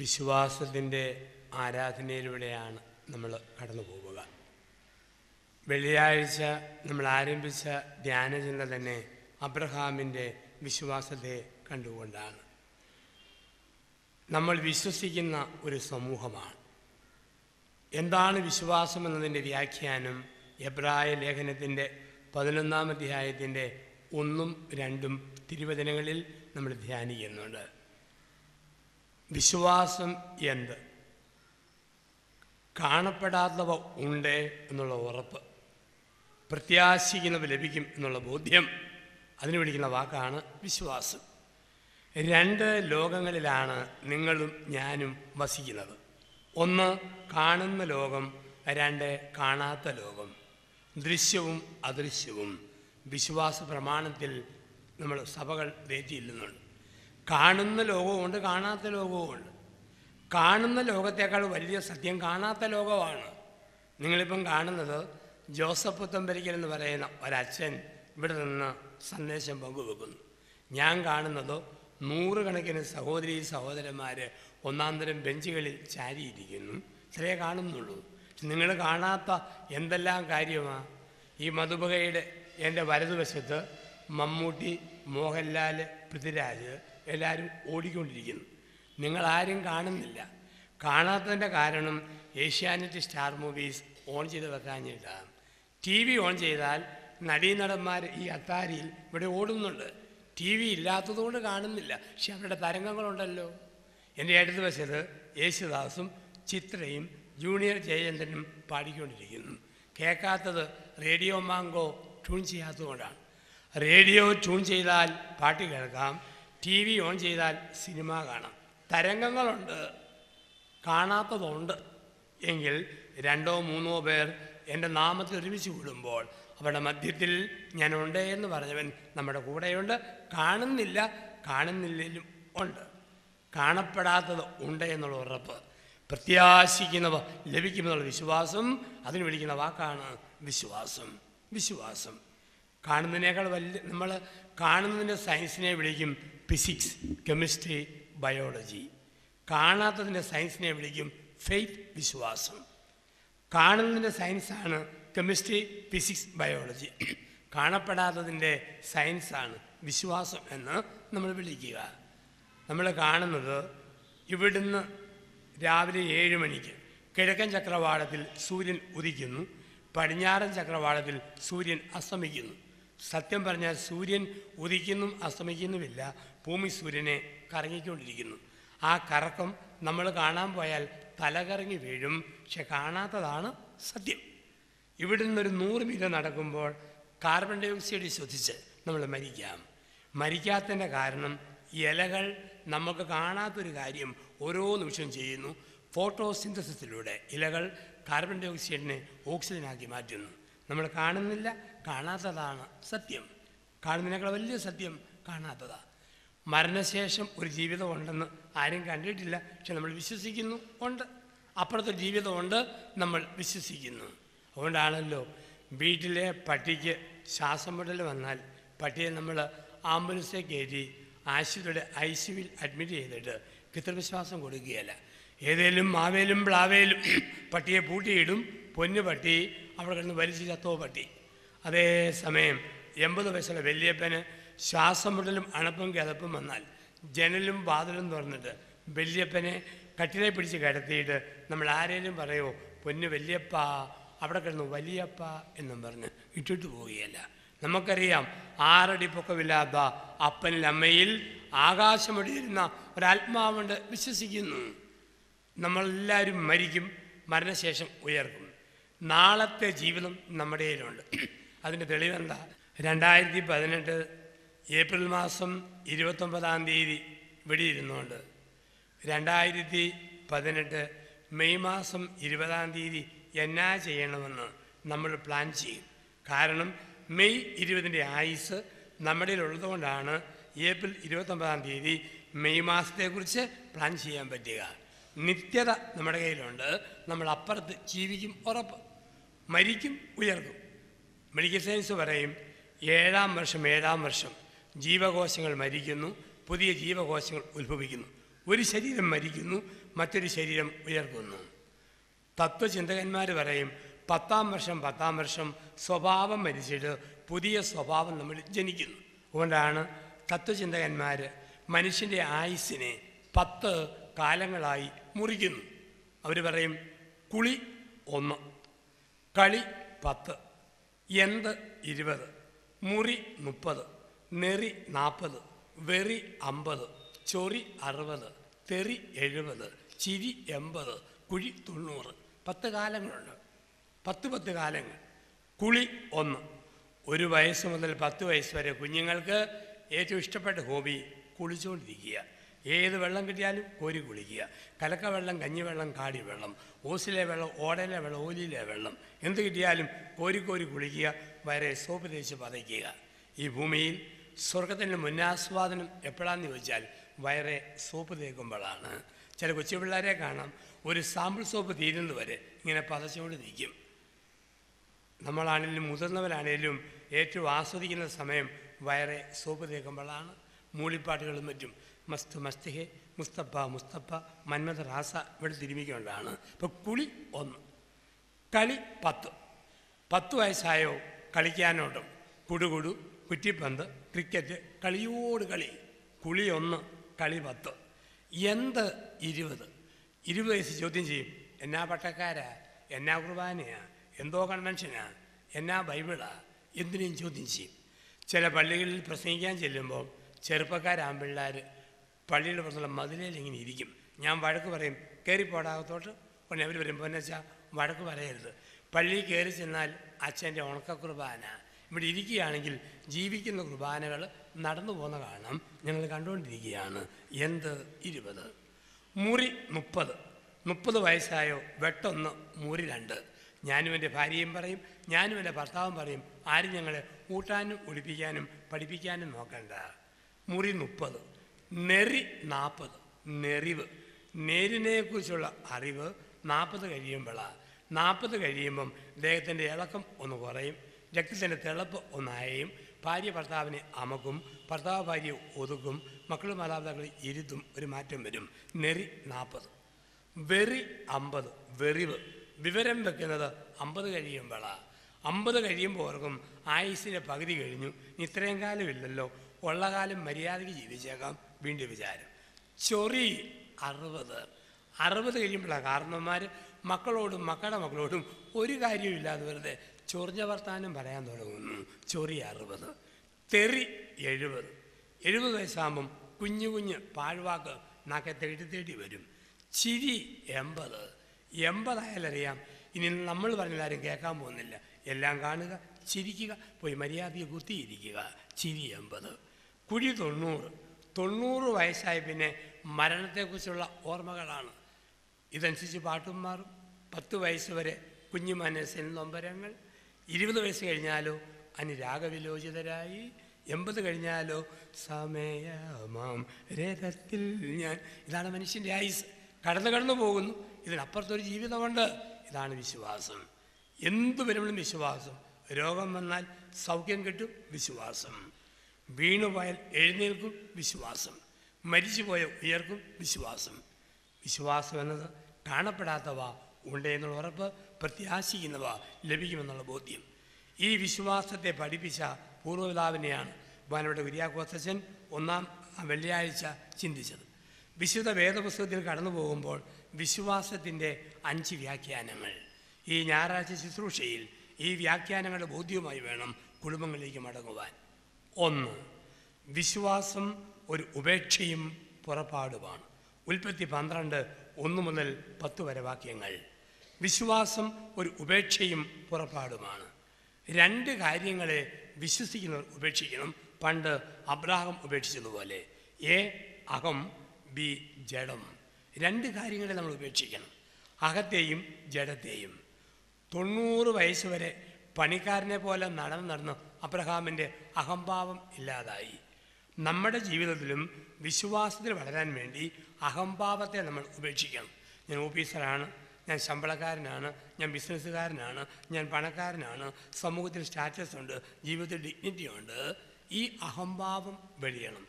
വിശ്വാസത്തിൻ്റെ ആരാധനയിലൂടെയാണ് നമ്മൾ കടന്നു പോവുക വെള്ളിയാഴ്ച നമ്മൾ ആരംഭിച്ച ധ്യാനചിന്ത തന്നെ അബ്രഹാമിൻ്റെ വിശ്വാസത്തെ കണ്ടുകൊണ്ടാണ് നമ്മൾ വിശ്വസിക്കുന്ന ഒരു സമൂഹമാണ് എന്താണ് വിശ്വാസം എന്നതിൻ്റെ വ്യാഖ്യാനം എബ്രായ ലേഖനത്തിൻ്റെ പതിനൊന്നാം അധ്യായത്തിൻ്റെ ഒന്നും രണ്ടും തിരുവചനങ്ങളിൽ നമ്മൾ ധ്യാനിക്കുന്നുണ്ട് വിശ്വാസം എന്ത് കാണപ്പെടാത്തവ ഉണ്ട് എന്നുള്ള ഉറപ്പ് പ്രത്യാശിക്കുന്നവ ലഭിക്കും എന്നുള്ള ബോധ്യം അതിന് വിളിക്കുന്ന വാക്കാണ് വിശ്വാസം രണ്ട് ലോകങ്ങളിലാണ് നിങ്ങളും ഞാനും വസിക്കുന്നത് ഒന്ന് കാണുന്ന ലോകം രണ്ട് കാണാത്ത ലോകം ദൃശ്യവും അദൃശ്യവും വിശ്വാസ പ്രമാണത്തിൽ നമ്മൾ സഭകൾ തേറ്റിയില്ലുന്നുണ്ട് കാണുന്ന ലോകവുമുണ്ട് കാണാത്ത ലോകവുമുണ്ട് കാണുന്ന ലോകത്തേക്കാൾ വലിയ സത്യം കാണാത്ത ലോകമാണ് നിങ്ങളിപ്പം കാണുന്നത് ജോസഫ് പുത്തമ്പരിക്കൽ എന്ന് പറയുന്ന ഒരച്ഛൻ ഇവിടെ നിന്ന് സന്ദേശം പങ്കുവെക്കുന്നു ഞാൻ കാണുന്നത് നൂറുകണക്കിന് സഹോദരി സഹോദരന്മാർ ഒന്നാം തരം ബെഞ്ചുകളിൽ ചാരിയിരിക്കുന്നു ഇത്രയേ കാണുന്നുള്ളൂ പക്ഷെ നിങ്ങൾ കാണാത്ത എന്തെല്ലാം കാര്യമാണ് ഈ മധുബകയുടെ എൻ്റെ വലതുവശത്ത് മമ്മൂട്ടി മോഹൻലാൽ പൃഥ്വിരാജ് എല്ലാവരും ഓടിക്കൊണ്ടിരിക്കുന്നു നിങ്ങളാരും കാണുന്നില്ല കാണാത്തതിൻ്റെ കാരണം ഏഷ്യാനെറ്റ് സ്റ്റാർ മൂവീസ് ഓൺ ചെയ്ത് വെക്കാഞ്ഞിട്ടാണ് ടി വി ഓൺ ചെയ്താൽ നടീനടന്മാർ ഈ അത്താരിയിൽ ഇവിടെ ഓടുന്നുണ്ട് ടി വി ഇല്ലാത്തതുകൊണ്ട് കാണുന്നില്ല പക്ഷെ അവരുടെ തരംഗങ്ങളുണ്ടല്ലോ എൻ്റെ അടുത്ത വശത്ത് യേശുദാസും ചിത്രയും ജൂനിയർ ജയചന്ദ്രനും പാടിക്കൊണ്ടിരിക്കുന്നു കേൾക്കാത്തത് റേഡിയോ മാങ്കോ ട്യൂൺ ചെയ്യാത്തതുകൊണ്ടാണ് റേഡിയോ ട്യൂൺ ചെയ്താൽ പാട്ട് കേൾക്കാം ടി വി ഓൺ ചെയ്താൽ സിനിമ കാണാം തരംഗങ്ങളുണ്ട് കാണാത്തതുണ്ട് എങ്കിൽ രണ്ടോ മൂന്നോ പേർ എൻ്റെ നാമത്തിൽ ഒരുമിച്ച് കൂടുമ്പോൾ അവരുടെ മധ്യത്തിൽ ഞാനുണ്ട് എന്ന് പറഞ്ഞവൻ നമ്മുടെ കൂടെയുണ്ട് കാണുന്നില്ല കാണുന്നില്ലെങ്കിലും ഉണ്ട് കാണപ്പെടാത്തത് ഉണ്ട് എന്നുള്ള ഉറപ്പ് പ്രത്യാശിക്കുന്നവ ലഭിക്കുമെന്നുള്ള വിശ്വാസം അതിന് വിളിക്കുന്ന വാക്കാണ് വിശ്വാസം വിശ്വാസം കാണുന്നതിനേക്കാൾ വലിയ നമ്മൾ കാണുന്നതിൻ്റെ സയൻസിനെ വിളിക്കും ഫിസിക്സ് കെമിസ്ട്രി ബയോളജി കാണാത്തതിൻ്റെ സയൻസിനെ വിളിക്കും ഫെയ്ത്ത് വിശ്വാസം കാണുന്നതിൻ്റെ സയൻസാണ് കെമിസ്ട്രി ഫിസിക്സ് ബയോളജി കാണപ്പെടാത്തതിൻ്റെ സയൻസാണ് വിശ്വാസം എന്ന് നമ്മൾ വിളിക്കുക നമ്മൾ കാണുന്നത് ഇവിടുന്ന് രാവിലെ ഏഴ് മണിക്ക് കിഴക്കൻ ചക്രവാളത്തിൽ സൂര്യൻ ഉദിക്കുന്നു പടിഞ്ഞാറൻ ചക്രവാളത്തിൽ സൂര്യൻ അസ്തമിക്കുന്നു സത്യം പറഞ്ഞാൽ സൂര്യൻ ഉദിക്കുന്നും അസ്തമിക്കുന്നുമില്ല ഭൂമി സൂര്യനെ കറങ്ങിക്കൊണ്ടിരിക്കുന്നു ആ കറക്കം നമ്മൾ കാണാൻ പോയാൽ തലകറങ്ങി വീഴും പക്ഷെ കാണാത്തതാണ് സത്യം ഇവിടെ നിന്നൊരു നൂറ് മീറ്റർ നടക്കുമ്പോൾ കാർബൺ ഡൈ ഓക്സൈഡ് ശ്വസിച്ച് നമ്മൾ മരിക്കാം മരിക്കാത്തതിൻ്റെ കാരണം ഇലകൾ നമുക്ക് കാണാത്തൊരു കാര്യം ഓരോ നിമിഷം ചെയ്യുന്നു ഫോട്ടോസിന്തസിസിലൂടെ ഇലകൾ കാർബൺ ഡൈ ഓക്സൈഡിനെ ഓക്സിജനാക്കി മാറ്റുന്നു നമ്മൾ കാണുന്നില്ല കാണാത്തതാണ് സത്യം കാണുന്നതിനേക്കാൾ വലിയ സത്യം കാണാത്തതാണ് മരണശേഷം ഒരു ജീവിതം ഉണ്ടെന്ന് ആരും കണ്ടിട്ടില്ല പക്ഷെ നമ്മൾ വിശ്വസിക്കുന്നു ഉണ്ട് അപ്പുറത്തെ ജീവിതമുണ്ട് നമ്മൾ വിശ്വസിക്കുന്നു അതുകൊണ്ടാണല്ലോ വീട്ടിലെ പട്ടിക്ക് ശ്വാസം മുട്ടൽ വന്നാൽ പട്ടിയെ നമ്മൾ ആംബുലൻസിൽ കയറ്റി ആശുപത്രിയുടെ ഐ സിയുവിൽ അഡ്മിറ്റ് ചെയ്തിട്ട് കൃത്രിമശ്വാസം കൊടുക്കുകയല്ല ഏതേലും മാവേലും പ്ലാവേലും പട്ടിയെ പൂട്ടിയിടും പൊന്നു പട്ടി അവിടെ കിടന്ന് വലിച്ചു ചത്തോ പട്ടി അതേസമയം എൺപത് വയസ്സുള്ള വല്യപ്പന് ശ്വാസം മുട്ടലും അണപ്പും കിതപ്പും വന്നാൽ ജനലും വാതിലും തുറന്നിട്ട് വല്യപ്പനെ കട്ടിലെ പിടിച്ച് കിടത്തിയിട്ട് നമ്മൾ ആരേലും പറയുമോ പൊന്നു വല്യപ്പ അവിടെ കിടന്നു വലിയപ്പ എന്നും പറഞ്ഞ് ഇട്ടിട്ട് പോവുകയല്ല നമുക്കറിയാം ആറടി പൊക്കമില്ലാത്ത അപ്പനിൽ അമ്മയിൽ ആകാശമൊടിയിരുന്ന ഒരാത്മാവുണ്ട് വിശ്വസിക്കുന്നു നമ്മളെല്ലാവരും മരിക്കും മരണശേഷം ഉയർക്കും നാളത്തെ ജീവിതം നമ്മുടെ കയ്യിലുണ്ട് അതിൻ്റെ തെളിവെന്താ രണ്ടായിരത്തി പതിനെട്ട് ഏപ്രിൽ മാസം ഇരുപത്തൊമ്പതാം തീയതി ഇവിടെ ഇരുന്നുകൊണ്ട് രണ്ടായിരത്തി പതിനെട്ട് മെയ് മാസം ഇരുപതാം തീയതി എന്നാ ചെയ്യണമെന്ന് നമ്മൾ പ്ലാൻ ചെയ്യും കാരണം മെയ് ഇരുപതിൻ്റെ ആയുസ് നമ്മുടെ ഉള്ളതുകൊണ്ടാണ് ഏപ്രിൽ ഇരുപത്തൊമ്പതാം തീയതി മെയ് മാസത്തെക്കുറിച്ച് പ്ലാൻ ചെയ്യാൻ പറ്റുക നിത്യത നമ്മുടെ കയ്യിലുണ്ട് നമ്മൾ അപ്പുറത്ത് ജീവിക്കും ഉറപ്പ് മരിക്കും ഉയർക്കും മെഡിക്കൽ സയൻസ് പറയും ഏഴാം വർഷം ഏഴാം വർഷം ജീവകോശങ്ങൾ മരിക്കുന്നു പുതിയ ജീവകോശങ്ങൾ ഉത്ഭവിക്കുന്നു ഒരു ശരീരം മരിക്കുന്നു മറ്റൊരു ശരീരം ഉയർക്കുന്നു തത്വചിന്തകന്മാർ പറയും പത്താം വർഷം പത്താം വർഷം സ്വഭാവം മരിച്ചിട്ട് പുതിയ സ്വഭാവം നമ്മൾ ജനിക്കുന്നു അതുകൊണ്ടാണ് തത്വചിന്തകന്മാർ മനുഷ്യൻ്റെ ആയുസ്സിനെ പത്ത് കാലങ്ങളായി മുറിക്കുന്നു അവർ പറയും കുളി ഒന്ന് കളി പത്ത് എന്ത് ഇരുപത് മുറി മുപ്പത് നെറി നാൽപ്പത് വെറി അമ്പത് ചൊറി അറുപത് തെറി എഴുപത് ചിരി എൺപത് കുഴി തൊണ്ണൂറ് പത്ത് കാലങ്ങളുണ്ട് പത്ത് പത്ത് കാലങ്ങൾ കുളി ഒന്ന് ഒരു വയസ്സ് മുതൽ പത്ത് വയസ്സ് വരെ കുഞ്ഞുങ്ങൾക്ക് ഏറ്റവും ഇഷ്ടപ്പെട്ട ഹോബി കുളിച്ചുകൊണ്ടിരിക്കുക ഏത് വെള്ളം കിട്ടിയാലും കോരി കുളിക്കുക കലക്ക വെള്ളം കഞ്ഞിവെള്ളം കാടി വെള്ളം ഓസിലെ വെള്ളം ഓടയിലെ വെള്ളം ഓലിയിലെ വെള്ളം എന്ത് കിട്ടിയാലും കോരി കോരി കുളിക്കുക വരെ സോപ്പ് തേച്ച് പതയ്ക്കുക ഈ ഭൂമിയിൽ സ്വർഗത്തിൻ്റെ മുന്നാസ്വാദനം എപ്പോഴാന്ന് ചോദിച്ചാൽ വയറെ സോപ്പ് തേക്കുമ്പോഴാണ് ചില കൊച്ചു പിള്ളേരെ കാണാം ഒരു സാമ്പിൾ സോപ്പ് തീരുന്നത് വരെ ഇങ്ങനെ പതച്ചുകൊണ്ട് നിൽക്കും നമ്മളാണെങ്കിലും മുതിർന്നവരാണേലും ഏറ്റവും ആസ്വദിക്കുന്ന സമയം വയറെ സോപ്പ് തേക്കുമ്പോഴാണ് മൂളിപ്പാട്ടുകളും മറ്റും മസ്ത് മസ്തിഹെ മുസ്തഫ മുസ്തഫ മന്മഥ റാസ ഇവിടെ തിരുമിക്കൊണ്ടാണ് ഇപ്പോൾ കുളി ഒന്ന് കളി പത്ത് പത്ത് വയസ്സായോ കളിക്കാനോട്ടും കുടുകുടു കുറ്റിപ്പന്ത് ക്രിക്കറ്റ് കളിയോട് കളി കുളി ഒന്ന് കളി പത്ത് എന്ത് ഇരുപത് ഇരുപത് വയസ്സ് ചോദ്യം ചെയ്യും എന്നാ പട്ടക്കാരാ എന്നാ കുർബാനയാ എന്തോ കൺവെൻഷനാ എന്നാ ബൈബിളാ എന്തിനേയും ചോദ്യം ചെയ്യും ചില പള്ളികളിൽ പ്രസംഗിക്കാൻ ചെല്ലുമ്പോൾ ചെറുപ്പക്കാരാമ്പിള്ളേർ പള്ളിയുടെ പുറത്തുള്ള മതിലയിൽ ഇങ്ങനെ ഇരിക്കും ഞാൻ വഴക്ക് പറയും കയറിപ്പോടാകത്തോട്ട് ഉടനെ അവർ വരും പൊന്നച്ച വഴക്ക് പറയരുത് പള്ളിയിൽ കയറി ചെന്നാൽ അച്ഛൻ്റെ ഉണക്ക കുർബാന ഇവിടെ ഇരിക്കുകയാണെങ്കിൽ ജീവിക്കുന്ന കുർബാനകൾ നടന്നു പോകുന്ന കാണാം ഞങ്ങൾ കണ്ടുകൊണ്ടിരിക്കുകയാണ് എന്ത് ഇരുപത് മുറി മുപ്പത് മുപ്പത് വയസ്സായോ വെട്ടൊന്ന് മുറി രണ്ട് ഞാനും എൻ്റെ ഭാര്യയും പറയും ഞാനും എൻ്റെ ഭർത്താവും പറയും ആരും ഞങ്ങളെ ഊട്ടാനും ഒളിപ്പിക്കാനും പഠിപ്പിക്കാനും നോക്കണ്ട മുറി മുപ്പത് നെറി നാൽപ്പത് നെറിവ് നേരിനെക്കുറിച്ചുള്ള അറിവ് നാൽപ്പത് കഴിയുമ്പോഴാണ് നാൽപ്പത് കഴിയുമ്പം ദേഹത്തിൻ്റെ ഇളക്കം ഒന്ന് കുറയും രക്തത്തിൻ്റെ തിളപ്പ് ഒന്നായും ഭാര്യ ഭർത്താവിനെ അമക്കും ഭർത്താവ് ഭാര്യ ഒതുക്കും മക്കളും മാതാപിതാക്കൾ ഇരുത്തും ഒരു മാറ്റം വരും നെറി നാൽപ്പത് വെറി അമ്പത് വെറിവ് വിവരം വെക്കുന്നത് അമ്പത് കഴിയുമ്പോഴാണ് അമ്പത് കഴിയുമ്പോൾ ഓർക്കും ആയുസിൻ്റെ പകുതി കഴിഞ്ഞു ഇനി ഇത്രയും കാലമില്ലല്ലോ ഉള്ള കാലം മര്യാദയ്ക്ക് ജീവിച്ചേക്കാം വീണ്ടും വിചാരം ചൊറി അറുപത് അറുപത് കഴിയുമ്പോഴാണ് കാരണന്മാർ മക്കളോടും മക്കളുടെ മക്കളോടും ഒരു കാര്യമില്ലാതെ വെറുതെ ചൊറിഞ്ഞ വർത്താനം പറയാൻ തുടങ്ങുന്നു ചൊറി അറുപത് തെറി എഴുപത് എഴുപത് വയസ്സാകുമ്പം കുഞ്ഞു കുഞ്ഞ് പാഴ്വാക്ക് നാക്കെ തേടി തേടി വരും ചിരി എൺപത് എൺപതായാലറിയാം ഇനി നമ്മൾ പറഞ്ഞാലും കേൾക്കാൻ പോകുന്നില്ല എല്ലാം കാണുക ചിരിക്കുക പോയി മര്യാദയ്ക്ക് കുത്തിയിരിക്കുക ചിരി എൺപത് കുഴി തൊണ്ണൂറ് തൊണ്ണൂറ് വയസ്സായ പിന്നെ മരണത്തെക്കുറിച്ചുള്ള ഓർമ്മകളാണ് ഇതനുസരിച്ച് പാട്ടും മാറും പത്ത് വയസ്സ് വരെ കുഞ്ഞു മനസ്സിൽ നൊമ്പരങ്ങൾ ഇരുപത് വയസ്സ് കഴിഞ്ഞാലോ അനുരാഗവിലോചിതരായി എൺപത് കഴിഞ്ഞാലോ സമയമാം രഥത്തിൽ ഞാൻ ഇതാണ് മനുഷ്യൻ്റെ ആയുസ് കടന്നു കടന്നു പോകുന്നു ഇതിനപ്പുറത്തൊരു ജീവിതമുണ്ട് ഇതാണ് വിശ്വാസം എന്തു വരുമ്പോഴും വിശ്വാസം രോഗം വന്നാൽ സൗഖ്യം കിട്ടും വിശ്വാസം വീണുപോയാൽ എഴുന്നേൽക്കും വിശ്വാസം മരിച്ചുപോയ ഉയർക്കും വിശ്വാസം വിശ്വാസം എന്നത് കാണപ്പെടാത്തവ ഉണ്ട് എന്നുള്ള ഉറപ്പ് പ്രത്യാശിക്കുന്നവ ലഭിക്കുമെന്നുള്ള ബോധ്യം ഈ വിശ്വാസത്തെ പഠിപ്പിച്ച പൂർവ്വപിതാവിനെയാണ് ബഹുമാനപ്പെട്ട കുര്യാക്കോത്തച്ഛൻ ഒന്നാം വെള്ളിയാഴ്ച ചിന്തിച്ചത് വിശുദ്ധ വേദപുസ്തകത്തിൽ കടന്നു പോകുമ്പോൾ വിശ്വാസത്തിൻ്റെ അഞ്ച് വ്യാഖ്യാനങ്ങൾ ഈ ഞായറാഴ്ച ശുശ്രൂഷയിൽ ഈ വ്യാഖ്യാനങ്ങളുടെ ബോധ്യവുമായി വേണം കുടുംബങ്ങളിലേക്ക് മടങ്ങുവാൻ ഒന്ന് വിശ്വാസം ഒരു ഉപേക്ഷയും പുറപ്പാടുമാണ് ഉൽപ്പത്തി പന്ത്രണ്ട് ഒന്ന് മുതൽ പത്ത് വരെ വാക്യങ്ങൾ വിശ്വാസം ഒരു ഉപേക്ഷയും പുറപ്പാടുമാണ് രണ്ട് കാര്യങ്ങളെ വിശ്വസിക്കുന്നവർ ഉപേക്ഷിക്കണം പണ്ട് അബ്രാഹം ഉപേക്ഷിച്ചതുപോലെ എ അഹം ബി ജഡം രണ്ട് കാര്യങ്ങളെ നമ്മൾ ഉപേക്ഷിക്കണം അഹത്തെയും ജഡത്തെയും തൊണ്ണൂറ് വയസ്സ് വരെ പണിക്കാരനെ പോലെ നടന്ന് നടന്ന് അബ്രഹാമിൻ്റെ അഹംഭാവം ഇല്ലാതായി നമ്മുടെ ജീവിതത്തിലും വിശ്വാസത്തിൽ വളരാൻ വേണ്ടി അഹംഭാവത്തെ നമ്മൾ ഉപേക്ഷിക്കണം ഞാൻ ഓഫീസറാണ് ഞാൻ ശമ്പളക്കാരനാണ് ഞാൻ ബിസിനസ്സുകാരനാണ് ഞാൻ പണക്കാരനാണ് സമൂഹത്തിൽ സ്റ്റാറ്റസ് ഉണ്ട് ജീവിതത്തിൽ ഡിഗ്നിറ്റി ഉണ്ട് ഈ അഹംഭാവം വെടിയണം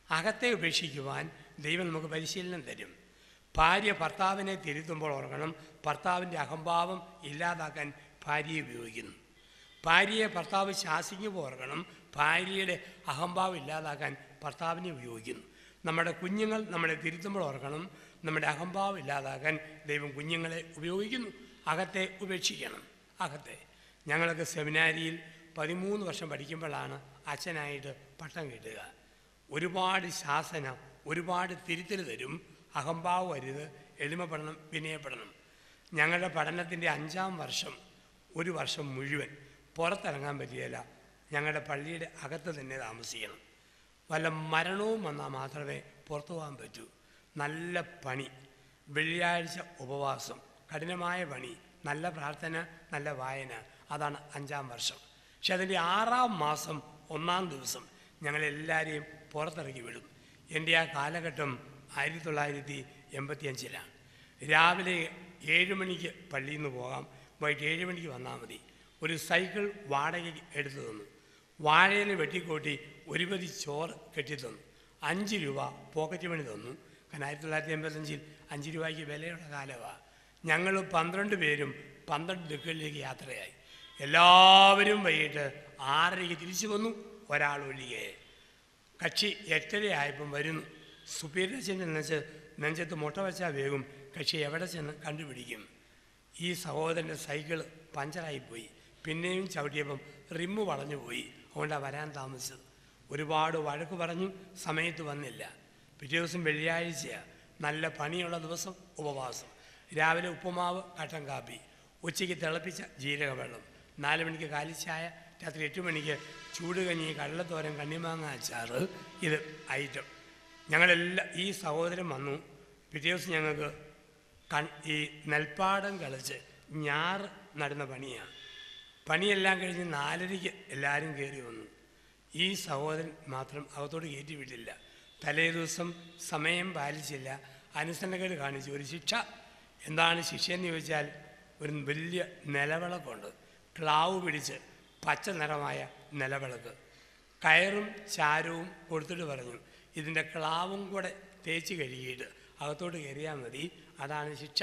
അകത്തെ ഉപേക്ഷിക്കുവാൻ ദൈവം നമുക്ക് പരിശീലനം തരും ഭാര്യ ഭർത്താവിനെ തിരുത്തുമ്പോൾ ഓർക്കണം ഭർത്താവിൻ്റെ അഹംഭാവം ഇല്ലാതാക്കാൻ ഭാര്യയെ ഉപയോഗിക്കുന്നു ഭാര്യയെ ഭർത്താവ് ശാസിക്കുമ്പോൾ ഓർക്കണം ഭാര്യയുടെ അഹംഭാവം ഇല്ലാതാക്കാൻ ഭർത്താവിനെ ഉപയോഗിക്കുന്നു നമ്മുടെ കുഞ്ഞുങ്ങൾ നമ്മളെ തിരുത്തുമ്പോൾ ഓർക്കണം നമ്മുടെ അഹംഭാവം ഇല്ലാതാക്കാൻ ദൈവം കുഞ്ഞുങ്ങളെ ഉപയോഗിക്കുന്നു അകത്തെ ഉപേക്ഷിക്കണം അകത്തെ ഞങ്ങളൊക്കെ സെമിനാരിയിൽ പതിമൂന്ന് വർഷം പഠിക്കുമ്പോഴാണ് അച്ഛനായിട്ട് പട്ടം കിട്ടുക ഒരുപാട് ശാസന ഒരുപാട് തിരുത്തൽ തരും അഹംഭാവം അരുത് എളിമപ്പെടണം വിനയപ്പെടണം ഞങ്ങളുടെ പഠനത്തിൻ്റെ അഞ്ചാം വർഷം ഒരു വർഷം മുഴുവൻ പുറത്തിറങ്ങാൻ പറ്റിയല്ല ഞങ്ങളുടെ പള്ളിയുടെ അകത്ത് തന്നെ താമസിക്കണം വല്ല മരണവും വന്നാൽ മാത്രമേ പുറത്തു പോകാൻ പറ്റൂ നല്ല പണി വെള്ളിയാഴ്ച ഉപവാസം കഠിനമായ പണി നല്ല പ്രാർത്ഥന നല്ല വായന അതാണ് അഞ്ചാം വർഷം പക്ഷെ അതിൻ്റെ ആറാം മാസം ഒന്നാം ദിവസം ഞങ്ങളെല്ലാവരെയും പുറത്തിറക്കി വിടും എൻ്റെ ആ കാലഘട്ടം ആയിരത്തി തൊള്ളായിരത്തി എൺപത്തി അഞ്ചിലാണ് രാവിലെ ഏഴ് മണിക്ക് പള്ളിയിൽ നിന്ന് പോകാം വൈകിട്ട് ഏഴ് മണിക്ക് വന്നാൽ മതി ഒരു സൈക്കിൾ വാടകയ്ക്ക് എടുത്തു തന്നു വാഴയിൽ വെട്ടിക്കൂട്ടി ഒരു പതി ചോറ് കെട്ടിത്തന്നു അഞ്ച് രൂപ പോക്കറ്റ് മണി തന്നു കാരണം ആയിരത്തി തൊള്ളായിരത്തി എൺപത്തഞ്ചിൽ അഞ്ച് രൂപയ്ക്ക് വിലയുള്ള കാലമാണ് ഞങ്ങൾ പന്ത്രണ്ട് പേരും പന്ത്രണ്ട് ദിക്കുകളിലേക്ക് യാത്രയായി എല്ലാവരും വൈകിട്ട് ആറരയ്ക്ക് തിരിച്ചു വന്നു ഒരാൾ ഒഴികെ കക്ഷി എട്ടരയായപ്പം വരുന്നു സുപ്പീരിയച്ചൻ്റെ നെഞ്ച് നെഞ്ചത്ത് മുട്ട വെച്ചാൽ വേഗം കക്ഷി എവിടെ ചെന്ന് കണ്ടുപിടിക്കും ഈ സഹോദരൻ്റെ സൈക്കിൾ പഞ്ചറായിപ്പോയി പിന്നെയും ചവിട്ടിയപ്പം റിമ്മ് വളഞ്ഞു പോയി അതുകൊണ്ടാണ് വരാൻ താമസിച്ചത് ഒരുപാട് വഴക്ക് പറഞ്ഞു സമയത്ത് വന്നില്ല പിറ്റേ ദിവസം വെള്ളിയാഴ്ചയാണ് നല്ല പണിയുള്ള ദിവസം ഉപവാസം രാവിലെ ഉപ്പുമാവ് കട്ടൻ കാപ്പി ഉച്ചയ്ക്ക് തിളപ്പിച്ച ജീരക വെള്ളം നാല് മണിക്ക് കാലിച്ചായ രാത്രി എട്ട് മണിക്ക് ചൂടുകഞ്ഞി കടലത്തോരൻ കണ്ണിമാങ്ങ അച്ചാറ് ഇത് ഐറ്റം ഞങ്ങളെല്ലാം ഈ സഹോദരൻ വന്നു പിറ്റേ ദിവസം ഞങ്ങൾക്ക് കൺ ഈ നെൽപ്പാടം കളിച്ച് ഞാറ് നടുന്ന പണിയാണ് പണിയെല്ലാം കഴിഞ്ഞ് നാലരയ്ക്ക് എല്ലാവരും കയറി വന്നു ഈ സഹോദരൻ മാത്രം അകത്തോട്ട് കയറ്റി വിട്ടില്ല തലേ ദിവസം സമയം പാലിച്ചില്ല അനുസരണക്കേട് കാണിച്ചു ഒരു ശിക്ഷ എന്താണ് ശിക്ഷയെന്ന് ചോദിച്ചാൽ ഒരു വലിയ നിലവിളക്കുണ്ട് ക്ലാവ് പിടിച്ച് പച്ച നിറമായ നിലവിളക്ക് കയറും ചാരവും കൊടുത്തിട്ട് പറഞ്ഞു ഇതിൻ്റെ ക്ലാവും കൂടെ തേച്ച് കഴുകിയിട്ട് അകത്തോട്ട് കയറിയാൽ മതി അതാണ് ശിക്ഷ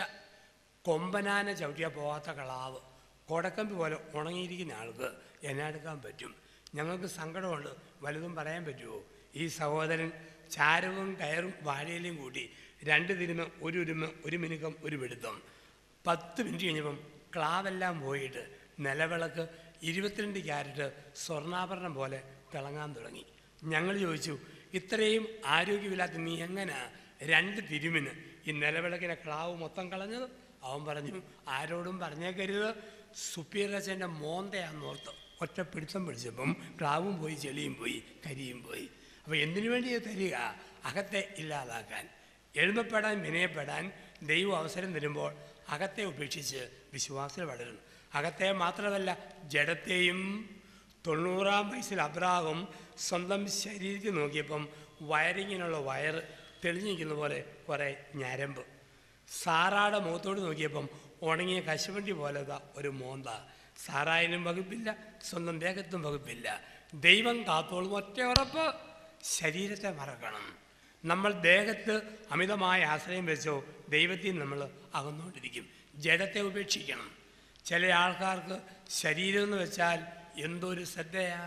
കൊമ്പനാന ചവിട്ടിയാൽ പോകാത്ത കളാവ് കൊടക്കമ്പി പോലെ ഉണങ്ങിയിരിക്കുന്ന ആൾക്ക് എന്നെ എടുക്കാൻ പറ്റും ഞങ്ങൾക്ക് സങ്കടമുണ്ട് വലുതും പറയാൻ പറ്റുമോ ഈ സഹോദരൻ ചാരവും കയറും വാഴയിലും കൂട്ടി രണ്ട് തിരുമ ഒരു ഉരുമ ഒരു മിനുക്കം ഒരു വെടുത്തം പത്ത് മിനിറ്റ് കഴിഞ്ഞപ്പം ക്ലാവെല്ലാം പോയിട്ട് നിലവിളക്ക് ഇരുപത്തിരണ്ട് ക്യാരറ്റ് സ്വർണ്ണാഭരണം പോലെ തിളങ്ങാൻ തുടങ്ങി ഞങ്ങൾ ചോദിച്ചു ഇത്രയും ആരോഗ്യമില്ലാത്ത നീ എങ്ങനെ രണ്ട് തിരുമിന് ഈ നിലവിളക്കിനെ ക്ലാവ് മൊത്തം കളഞ്ഞത് അവൻ പറഞ്ഞു ആരോടും പറഞ്ഞേക്കരുത് സുപ്പീരിയച്ചൻ്റെ മോന്തയാന്ന് ഓർത്ത് ഒറ്റ പിടുത്തം പിടിച്ചപ്പം ക്ലാവും പോയി ചെളിയും പോയി കരിയും പോയി അപ്പോൾ എന്തിനു വേണ്ടി ഇത് തരിക അകത്തെ ഇല്ലാതാക്കാൻ എഴുമപ്പെടാൻ വിനയപ്പെടാൻ ദൈവം അവസരം തരുമ്പോൾ അകത്തെ ഉപേക്ഷിച്ച് വിശ്വാസത്തിൽ വളരണം അകത്തെ മാത്രമല്ല ജഡത്തെയും തൊണ്ണൂറാം വയസ്സിൽ അബ്രാഹം സ്വന്തം ശരീരത്തിൽ നോക്കിയപ്പം വയറിങ്ങിനുള്ള വയറ് തെളിഞ്ഞിരിക്കുന്ന പോലെ കുറേ ഞരമ്പ് സാറാടെ മുഖത്തോട് നോക്കിയപ്പം ഉണങ്ങിയ കശുവണ്ടി പോലത്തെ ഒരു മോന്ത സാറായാലും വകുപ്പില്ല സ്വന്തം ദേഹത്തും വകുപ്പില്ല ദൈവം കാത്തോളും ഒറ്റ ഉറപ്പ് ശരീരത്തെ മറക്കണം നമ്മൾ ദേഹത്ത് അമിതമായ ആശ്രയം വെച്ചോ ദൈവത്തിൽ നമ്മൾ അകന്നുകൊണ്ടിരിക്കും ജഡത്തെ ഉപേക്ഷിക്കണം ചില ആൾക്കാർക്ക് ശരീരം എന്ന് വെച്ചാൽ എന്തൊരു ശ്രദ്ധയാ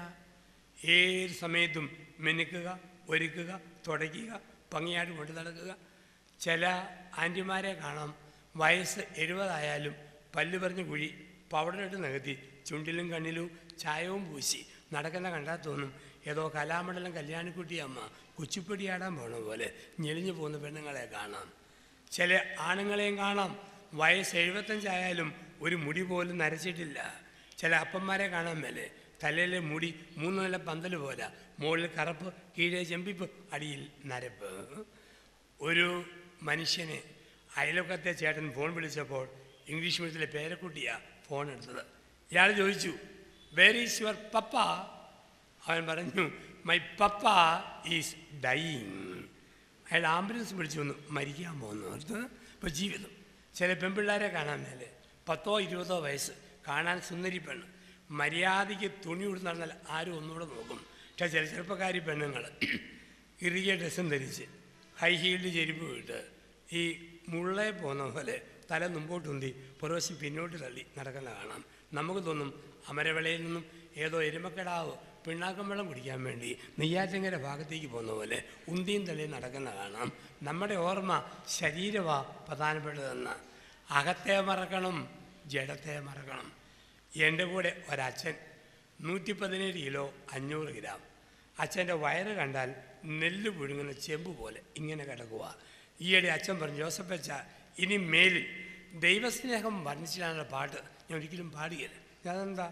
ഏത് സമയത്തും മിനുക്കുക ഒരുക്കുക തുടയ്ക്കുക ഭംഗിയായിട്ട് കൊണ്ടു നടക്കുക ചില ആൻറ്റിമാരെ കാണാം വയസ്സ് എഴുപതായാലും പല്ല് പറഞ്ഞ് കുഴി പൗഡറിട്ട് നികത്തി ചുണ്ടിലും കണ്ണിലും ചായവും പൂശി നടക്കുന്ന കണ്ടാൽ തോന്നും ഏതോ കലാമണ്ഡലം കല്യാണിക്കുട്ടി അമ്മ കുച്ചിപ്പൊടിയാടാൻ പോണ പോലെ ഞെളിഞ്ഞു പോകുന്ന പെണ്ണുങ്ങളെ കാണാം ചില ആണുങ്ങളെയും കാണാം വയസ്സ് എഴുപത്തഞ്ചായാലും ഒരു മുടി പോലും നരച്ചിട്ടില്ല ചില അപ്പന്മാരെ കാണാൻ മേലെ തലയിലെ മുടി മൂന്ന് നില പന്തൽ പോലെ മുകളിൽ കറുപ്പ് കീഴേ ചെമ്പിപ്പ് അടിയിൽ നരപ്പ് ഒരു മനുഷ്യനെ അയലൊക്കത്തെ ചേട്ടൻ ഫോൺ വിളിച്ചപ്പോൾ ഇംഗ്ലീഷ് മീഡിയത്തിലെ പേരക്കുട്ടിയാ ഫോൺ എടുത്തത് ഇയാൾ ചോദിച്ചു വേർ ഈസ് യുവർ പപ്പ അവൻ പറഞ്ഞു മൈ പപ്പ ഈസ് ഡൈയിങ് അയാൾ ആംബുലൻസ് പിടിച്ചു വന്നു മരിക്കാൻ പോകുന്നു ഓർത്ത് ഇപ്പോൾ ജീവിതം ചില പെൺപിള്ളേരെ കാണാൻ മേലെ പത്തോ ഇരുപതോ വയസ്സ് കാണാൻ സുന്ദരി പെണ്ണ് മര്യാദയ്ക്ക് തുണി ഉടുത്ത് നടന്നാൽ ആരും ഒന്നുകൂടെ നോക്കും പക്ഷേ ചില ചെറുപ്പക്കാരി പെണ്ണുങ്ങൾ ഇറുകിയ ഡ്രസ്സും ധരിച്ച് ഹൈ ഹീൽഡ് ചെരുപ്പ് ഇട്ട് ഈ മുള്ളേ പോകുന്ന പോലെ തല മുമ്പോട്ടുന്തി പുറവശം പിന്നോട്ട് തള്ളി നടക്കുന്ന കാണാം നമുക്ക് തോന്നും അമരവിളയിൽ നിന്നും ഏതോ എരുമക്കെടാവ് പിണ്ണാക്കം വെള്ളം കുടിക്കാൻ വേണ്ടി നെയ്യാറ്റിങ്കര ഭാഗത്തേക്ക് പോകുന്ന പോലെ ഉന്തിയും തള്ളിയും നടക്കുന്ന കാണാം നമ്മുടെ ഓർമ്മ ശരീരമാ പ്രധാനപ്പെട്ടതെന്ന് അകത്തെ മറക്കണം ജഡത്തെ മറക്കണം എൻ്റെ കൂടെ ഒരച്ഛൻ നൂറ്റി പതിനേഴ് കിലോ അഞ്ഞൂറ് ഗ്രാം അച്ഛൻ്റെ വയറ് കണ്ടാൽ നെല്ല് പുഴുങ്ങുന്ന ചെമ്പ് പോലെ ഇങ്ങനെ കിടക്കുക ഈയിടെ അച്ഛൻ പറഞ്ഞു ജോസഫ് അച്ഛ ഇനി മേലിൽ ദൈവസ്നേഹം വർണ്ണിച്ചിട്ടാണ് പാട്ട് ഞാൻ ഒരിക്കലും പാടുകയില്ല അതെന്താ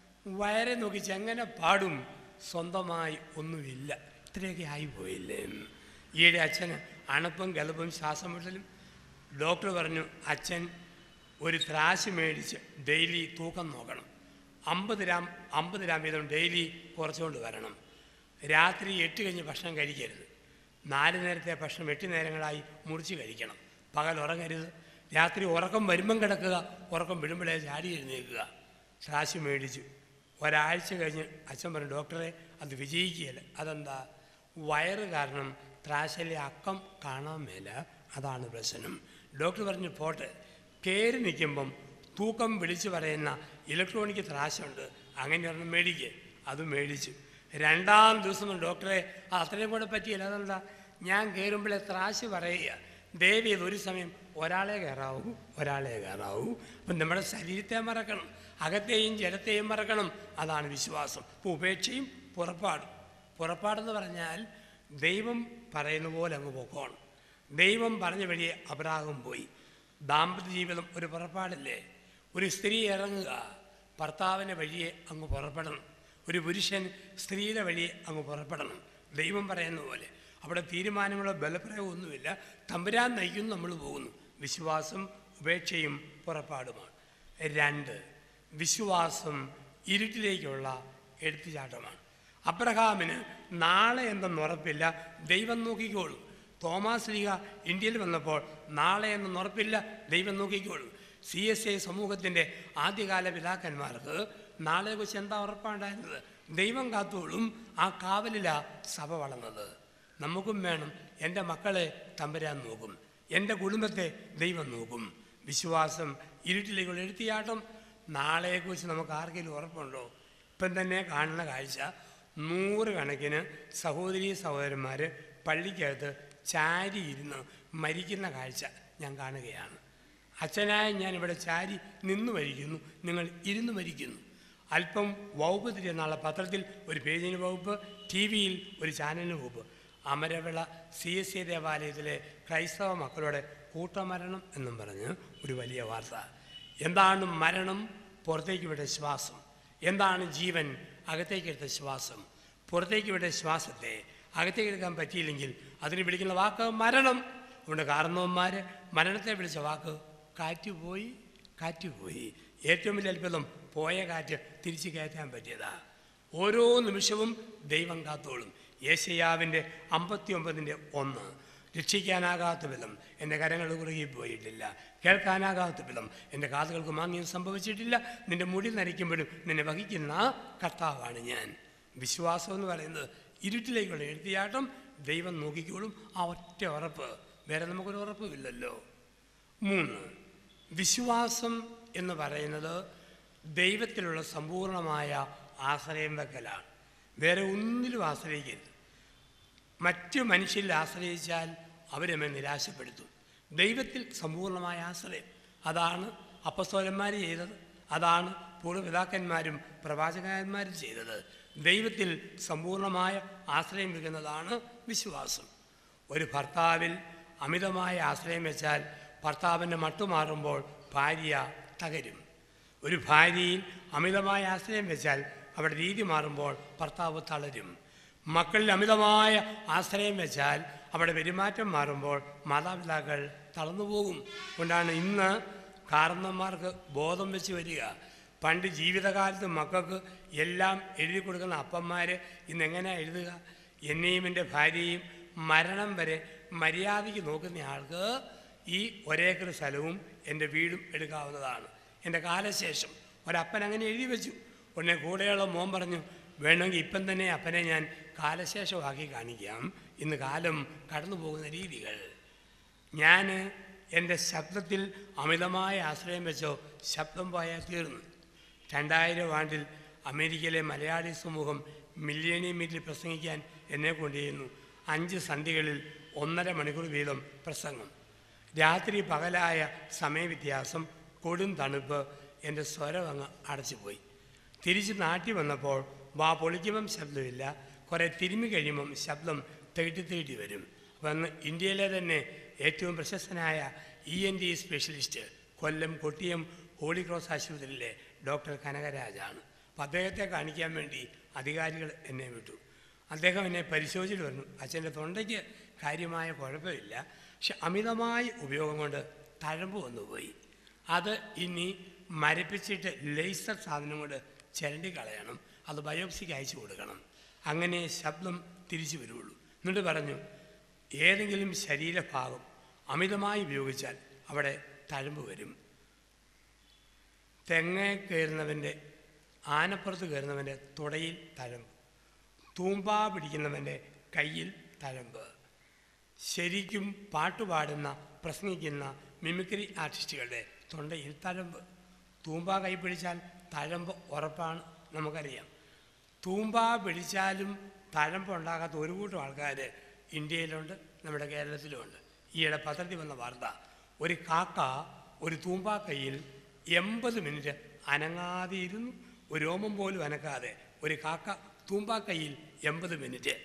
വയറെ നോക്കി എങ്ങനെ പാടും സ്വന്തമായി ഒന്നുമില്ല ഇത്രയൊക്കെ ആയിപ്പോയില്ലേ ഈയിടെ അച്ഛന് അണുപ്പും ഗലപ്പും ശ്വാസം വിടലും ഡോക്ടർ പറഞ്ഞു അച്ഛൻ ഒരു ത്രാശ് മേടിച്ച് ഡെയിലി തൂക്കം നോക്കണം അമ്പത് ഗ്രാം അമ്പത് ഗ്രാം വീതം ഡെയിലി കുറച്ചുകൊണ്ട് വരണം രാത്രി എട്ട് കഴിഞ്ഞ് ഭക്ഷണം കഴിക്കരുത് നാല് നേരത്തെ ഭക്ഷണം എട്ട് നേരങ്ങളായി മുറിച്ച് കഴിക്കണം പകൽ ഉറങ്ങരുത് രാത്രി ഉറക്കം വരുമ്പം കിടക്കുക ഉറക്കം വിടുമ്പോഴേ ചാടി എഴുന്നേൽക്കുക ത്രാശ് മേടിച്ചു ഒരാഴ്ച കഴിഞ്ഞ് അച്ഛൻ പറഞ്ഞു ഡോക്ടറെ അത് വിജയിക്കുകയില്ല അതെന്താ വയറ് കാരണം ത്രാശയിലെ അക്കം കാണാൻ മേല അതാണ് പ്രശ്നം ഡോക്ടർ പറഞ്ഞു പോട്ടെ കയറി നിൽക്കുമ്പം തൂക്കം വിളിച്ചു പറയുന്ന ഇലക്ട്രോണിക് ത്രാശുണ്ട് അങ്ങനെ ഒരെണ്ണം മേടിക്കുക അത് മേടിച്ചു രണ്ടാം ദിവസം ഡോക്ടറെ "ആ, അത്രയും കൂടെ പറ്റിയില്ല അതെന്താ ഞാൻ കയറുമ്പോഴേ ത്രാശ് പറയുക ദേവി ഇത് ഒരു സമയം ഒരാളെ കയറാവൂ ഒരാളെ കയറാവൂ അപ്പം നമ്മുടെ ശരീരത്തെ മറക്കണം അകത്തെയും ജലത്തെയും മറക്കണം അതാണ് വിശ്വാസം അപ്പോൾ ഉപേക്ഷയും പുറപ്പാടും പുറപ്പാടെന്ന് പറഞ്ഞാൽ ദൈവം പറയുന്ന പോലെ അങ്ങ് പോക്കോണം ദൈവം പറഞ്ഞ വഴിയെ അബ്രാഹം പോയി ദാമ്പത്യ ജീവിതം ഒരു പുറപ്പാടല്ലേ ഒരു സ്ത്രീ ഇറങ്ങുക ഭർത്താവിൻ്റെ വഴിയെ അങ്ങ് പുറപ്പെടണം ഒരു പുരുഷൻ സ്ത്രീയുടെ വഴിയെ അങ്ങ് പുറപ്പെടണം ദൈവം പറയുന്ന പോലെ അവിടെ തീരുമാനങ്ങളോ ബലപ്രയോഗമൊന്നുമില്ല തമ്പുരാൻ നയിക്കുന്നു നമ്മൾ പോകുന്നു വിശ്വാസം ഉപേക്ഷയും പുറപ്പാടുമാണ് രണ്ട് വിശ്വാസം ഇരുട്ടിലേക്കുള്ള എടുത്തുചാട്ടമാണ് അബ്രഹാമിന് നാളെ എന്തെന്ന് ഉറപ്പില്ല ദൈവം നോക്കിക്കോളൂ തോമാസ് ലീഗ ഇന്ത്യയിൽ വന്നപ്പോൾ നാളെ എന്നെന്ന് ഉറപ്പില്ല ദൈവം നോക്കിക്കോളൂ സി എസ് ഐ സമൂഹത്തിൻ്റെ ആദ്യകാല പിതാക്കന്മാർക്ക് നാളെക്കുറിച്ച് എന്താ ഉറപ്പാണ്ടായിരുന്നത് ദൈവം കാത്തോളും ആ കാവലിലാ സഭ വളർന്നത് നമുക്കും വേണം എൻ്റെ മക്കളെ തമ്പരാൻ നോക്കും എൻ്റെ കുടുംബത്തെ ദൈവം നോക്കും വിശ്വാസം ഇരുട്ടിലേക്കുള്ള എഴുത്തിയാട്ടം നാളെക്കുറിച്ച് നമുക്ക് ആർക്കെങ്കിലും ഉറപ്പുണ്ടോ ഇപ്പം തന്നെ കാണുന്ന കാഴ്ച നൂറുകണക്കിന് സഹോദരി സഹോദരന്മാർ പള്ളിക്കകത്ത് ചാരി ഇരുന്ന് മരിക്കുന്ന കാഴ്ച ഞാൻ കാണുകയാണ് അച്ഛനായ ഞാൻ ഇവിടെ ചാരി നിന്ന് മരിക്കുന്നു നിങ്ങൾ ഇരുന്ന് മരിക്കുന്നു അല്പം വകുപ്പ് തിരിയ നാളെ പത്രത്തിൽ ഒരു പേജിന് വകുപ്പ് ടി വിയിൽ ഒരു ചാനലിന് വകുപ്പ് അമരവിള സി എസ് സി ദേവാലയത്തിലെ ക്രൈസ്തവ മക്കളുടെ കൂട്ടമരണം എന്നും പറഞ്ഞ് ഒരു വലിയ വാർത്ത എന്താണ് മരണം പുറത്തേക്ക് വിട്ട ശ്വാസം എന്താണ് ജീവൻ അകത്തേക്ക് എടുത്ത ശ്വാസം പുറത്തേക്ക് വിട്ട ശ്വാസത്തെ അകത്തേക്ക് എടുക്കാൻ പറ്റിയില്ലെങ്കിൽ അതിന് വിളിക്കുന്ന വാക്ക് മരണം അതുകൊണ്ട് കാരണവന്മാർ മരണത്തെ വിളിച്ച വാക്ക് കാറ്റുപോയി കാറ്റുപോയി ഏറ്റവും വലിയ അത്ഭുതം പോയ കാറ്റ് തിരിച്ചു കയറ്റാൻ പറ്റിയതാ ഓരോ നിമിഷവും ദൈവം കാത്തോളും യേശയ്യാവിൻ്റെ അമ്പത്തി ഒമ്പതിൻ്റെ ഒന്ന് രക്ഷിക്കാനാകാത്ത വിധം എൻ്റെ കരങ്ങൾ കുറുകി പോയിട്ടില്ല കേൾക്കാനാകാത്ത വിധം എൻ്റെ കാതുകൾക്ക് മാന്യം സംഭവിച്ചിട്ടില്ല നിന്റെ മുടി നരയ്ക്കുമ്പോഴും നിന്നെ വഹിക്കുന്ന കർത്താവാണ് ഞാൻ വിശ്വാസം എന്ന് പറയുന്നത് ഇരുട്ടിലേക്കുള്ള എഴുത്തിയാട്ടം ദൈവം നോക്കിക്കോളും ആ ഒറ്റ ഉറപ്പ് വേറെ നമുക്കൊരു ഉറപ്പുമില്ലല്ലോ മൂന്ന് വിശ്വാസം എന്ന് പറയുന്നത് ദൈവത്തിലുള്ള സമ്പൂർണമായ ആശ്രയം വെക്കലാണ് വേറെ ഒന്നിലും ആശ്രയിക്കരുത് മറ്റു മനുഷ്യരിൽ ആശ്രയിച്ചാൽ അവരെമ്മെ നിരാശപ്പെടുത്തും ദൈവത്തിൽ സമ്പൂർണ്ണമായ ആശ്രയം അതാണ് അപ്പസ്തോലന്മാർ ചെയ്തത് അതാണ് പൂർവ്വപിതാക്കന്മാരും പ്രവാചകന്മാരും ചെയ്തത് ദൈവത്തിൽ സമ്പൂർണ്ണമായ ആശ്രയം വെക്കുന്നതാണ് വിശ്വാസം ഒരു ഭർത്താവിൽ അമിതമായ ആശ്രയം വെച്ചാൽ ഭർത്താവിൻ്റെ മട്ടുമാറുമ്പോൾ ഭാര്യ തകരും ഒരു ഭാര്യയിൽ അമിതമായ ആശ്രയം വെച്ചാൽ അവിടെ രീതി മാറുമ്പോൾ ഭർത്താവ് തളരും മക്കളിൽ അമിതമായ ആശ്രയം വെച്ചാൽ അവിടെ പെരുമാറ്റം മാറുമ്പോൾ മാതാപിതാക്കൾ തളർന്നു പോകും കൊണ്ടാണ് ഇന്ന് കാരണന്മാർക്ക് ബോധം വെച്ച് വരിക പണ്ട് ജീവിതകാലത്ത് മക്കൾക്ക് എല്ലാം എഴുതി കൊടുക്കുന്ന അപ്പന്മാർ ഇന്ന് എങ്ങനെയാണ് എഴുതുക എന്നെയും എൻ്റെ ഭാര്യയും മരണം വരെ മര്യാദയ്ക്ക് നോക്കുന്ന ആൾക്ക് ഈ ഒരേക്കർ സ്ഥലവും എൻ്റെ വീടും എടുക്കാവുന്നതാണ് എൻ്റെ കാലശേഷം ഒരപ്പൻ അങ്ങനെ എഴുതി വെച്ചു ഉടനെ കൂടെയുള്ള മോൻ പറഞ്ഞു വേണമെങ്കിൽ ഇപ്പം തന്നെ അപ്പനെ ഞാൻ കാലശേഷമാക്കി കാണിക്കാം ഇന്ന് കാലം കടന്നു പോകുന്ന രീതികൾ ഞാൻ എൻ്റെ ശബ്ദത്തിൽ അമിതമായ ആശ്രയം വെച്ചോ ശബ്ദം പോയാൽ തീർന്നു രണ്ടായിരം ആണ്ടിൽ അമേരിക്കയിലെ മലയാളി സമൂഹം മില്ലേനിയം മീറ്റിൽ പ്രസംഗിക്കാൻ എന്നെ കൊണ്ടുചെയ്യുന്നു അഞ്ച് സന്ധികളിൽ ഒന്നര മണിക്കൂർ വീതം പ്രസംഗം രാത്രി പകലായ സമയവ്യത്യാസം കൊടും തണുപ്പ് എൻ്റെ സ്വരം അങ്ങ് അടച്ചുപോയി തിരിച്ച് നാട്ടിൽ വന്നപ്പോൾ വാ പൊളിക്കുമ്പം ശബ്ദമില്ല കുറേ തിരുമ്മി കഴിയുമ്പം ശബ്ദം തേട്ടി തേട്ടി വരും അപ്പം അന്ന് ഇന്ത്യയിലെ തന്നെ ഏറ്റവും പ്രശസ്തനായ E N T specialist Kollam Kottiyam Holy Cross ആശുപത്രിയിലെ ഡോക്ടർ കനകരാജാണ് അപ്പം അദ്ദേഹത്തെ കാണിക്കാൻ വേണ്ടി അധികാരികൾ എന്നെ വിട്ടു അദ്ദേഹം എന്നെ പരിശോധിച്ചിട്ട് പറഞ്ഞു അച്ഛൻ്റെ തൊണ്ടയ്ക്ക് കാര്യമായ കുഴപ്പമില്ല പക്ഷെ അമിതമായ ഉപയോഗം കൊണ്ട് തഴമ്പ് വന്നുപോയി അത് ഇനി മരപ്പിച്ചിട്ട് ലേസർ സാധനം കൊണ്ട് ചിരണ്ടി കളയണം അത് ബയോപ്സിക്ക് അയച്ചു കൊടുക്കണം അങ്ങനെ ശബ്ദം തിരിച്ചു വരുള്ളൂ എന്നിട്ട് പറഞ്ഞു ഏതെങ്കിലും ശരീരഭാഗം അമിതമായി ഉപയോഗിച്ചാൽ അവിടെ തഴമ്പ് വരും തെങ്ങ കയറുന്നവൻ്റെ ആനപ്പുറത്ത് കയറുന്നവൻ്റെ തുടയിൽ തഴമ്പ് തൂമ്പാ പിടിക്കുന്നവൻ്റെ കയ്യിൽ തഴമ്പ് ശരിക്കും പാട്ടുപാടുന്ന പ്രസംഗിക്കുന്ന മിമിക്രി ആർട്ടിസ്റ്റുകളുടെ തൊണ്ടയിൽ തഴമ്പ് തൂമ്പ കൈ പിടിച്ചാൽ തഴമ്പ് ഉറപ്പാണ് നമുക്കറിയാം തൂമ്പ പിടിച്ചാലും തഴമ്പ് ഉണ്ടാകാത്ത ഒരു കൂട്ടം ആൾക്കാർ ഇന്ത്യയിലുണ്ട് നമ്മുടെ കേരളത്തിലുമുണ്ട് ഈയിടെ പത്രത്തിൽ വന്ന വാർത്ത ഒരു കാക്ക ഒരു തൂമ്പ കൈയിൽ എൺപത് മിനിറ്റ് അനങ്ങാതെ ഇരുന്നു ഒരു രോമം പോലും അനക്കാതെ ഒരു കാക്ക തൂമ്പ കൈയിൽ എൺപത് മിനിറ്റ്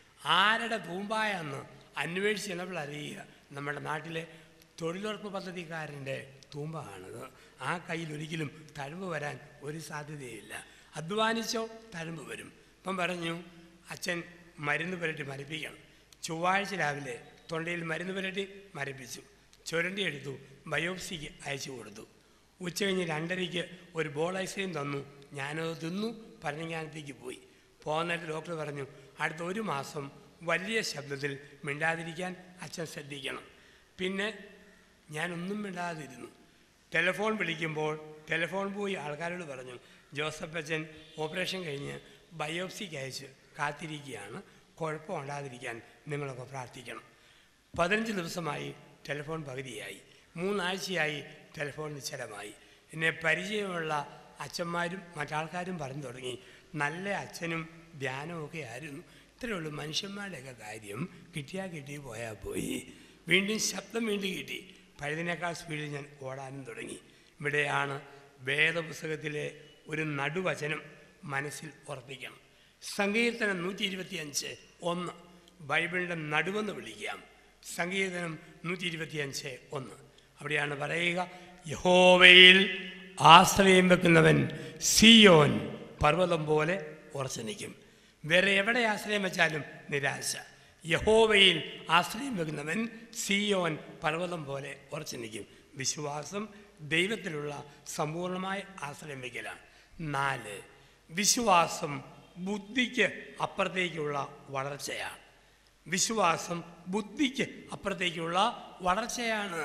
ആരുടെ തൂമ്പായെന്ന് അന്വേഷിച്ച് ചെന്നപ്പോൾ അറിയുക നമ്മുടെ നാട്ടിലെ തൊഴിലുറപ്പ് പദ്ധതിക്കാരൻ്റെ തൂമ്പാണത് ആ കയ്യിൽ ഒരിക്കലും തഴമ്പ് വരാൻ ഒരു സാധ്യതയില്ല അധ്വാനിച്ചോ തഴമ്പ് വരും ഇപ്പം പറഞ്ഞു അച്ഛൻ മരുന്ന് പുരട്ടി മരപ്പിക്കണം ചൊവ്വാഴ്ച രാവിലെ തൊണ്ടയിൽ മരുന്ന് പുരട്ടി മരപ്പിച്ചു ചുരണ്ടി എടുത്തു ബയോപ്സിക്ക് അയച്ചു കൊടുത്തു ഉച്ച കഴിഞ്ഞ് രണ്ടരയ്ക്ക് ഒരു ബോൾ ഐസ്ക്രീം തന്നു ഞാനത് തിന്നു ഭരണങ്ങാനത്തേക്ക് പോയി പോകുന്നിട്ട് ഡോക്ടർ പറഞ്ഞു അടുത്ത ഒരു മാസം വലിയ ശബ്ദത്തിൽ മിണ്ടാതിരിക്കാൻ അച്ഛൻ ശ്രദ്ധിക്കണം പിന്നെ ഞാനൊന്നും മിണ്ടാതിരുന്നു ടെലിഫോൺ വിളിക്കുമ്പോൾ ടെലിഫോൺ പോയി ആൾക്കാരോട് പറഞ്ഞു ജോസഫ് അച്ഛൻ ഓപ്പറേഷൻ കഴിഞ്ഞ് ബയോപ്സിക്ക് അയച്ച് കാത്തിരിക്കുകയാണ് കുഴപ്പമുണ്ടാതിരിക്കാൻ നിങ്ങളൊക്കെ പ്രാർത്ഥിക്കണം പതിനഞ്ച് ദിവസമായി ടെലിഫോൺ പകുതിയായി മൂന്നാഴ്ചയായി ടെലിഫോൺ നിശ്ചലമായി എന്നെ പരിചയമുള്ള അച്ഛന്മാരും മറ്റാൾക്കാരും പറഞ്ഞു തുടങ്ങി നല്ല അച്ഛനും ധ്യാനമൊക്കെ ആയിരുന്നു ഇത്രയേ ഉള്ളൂ മനുഷ്യന്മാരുടെയൊക്കെ കാര്യം കിട്ടിയാൽ കിട്ടി പോയാൽ പോയി വീണ്ടും ശബ്ദം വീണ്ടും കിട്ടി പഴുതിനേക്കാൾ സ്പീഡിൽ ഞാൻ ഓടാനും തുടങ്ങി ഇവിടെയാണ് വേദപുസ്തകത്തിലെ ഒരു നടുവചനം മനസ്സിൽ ഉറപ്പിക്കണം സങ്കീർത്തനം നൂറ്റി ഇരുപത്തിയഞ്ച് ഒന്ന് ബൈബിളിൻ്റെ നടുവെന്ന് വിളിക്കാം സങ്കീർത്തനം നൂറ്റി ഇരുപത്തിയഞ്ച് ഒന്ന് അവിടെയാണ് പറയുക യഹോവയിൽ ആശ്രയം വെക്കുന്നവൻ സിയോൻ പർവ്വതം പോലെ ഉറച്ചു നിൽക്കും വേറെ എവിടെ ആശ്രയം വെച്ചാലും നിരാശ യഹോവയിൽ ആശ്രയം വെക്കുന്നവൻ സിയോൻ പർവ്വതം പോലെ ഉറച്ചു നിൽക്കും വിശ്വാസം ദൈവത്തിലുള്ള സമ്പൂർണ്ണമായ ആശ്രയം വയ്ക്കലാണ് നാല് വിശ്വാസം ബുദ്ധിക്ക് അപ്പുറത്തേക്കുള്ള വളർച്ചയാണ് വിശ്വാസം ബുദ്ധിക്ക് അപ്പുറത്തേക്കുള്ള വളർച്ചയാണ്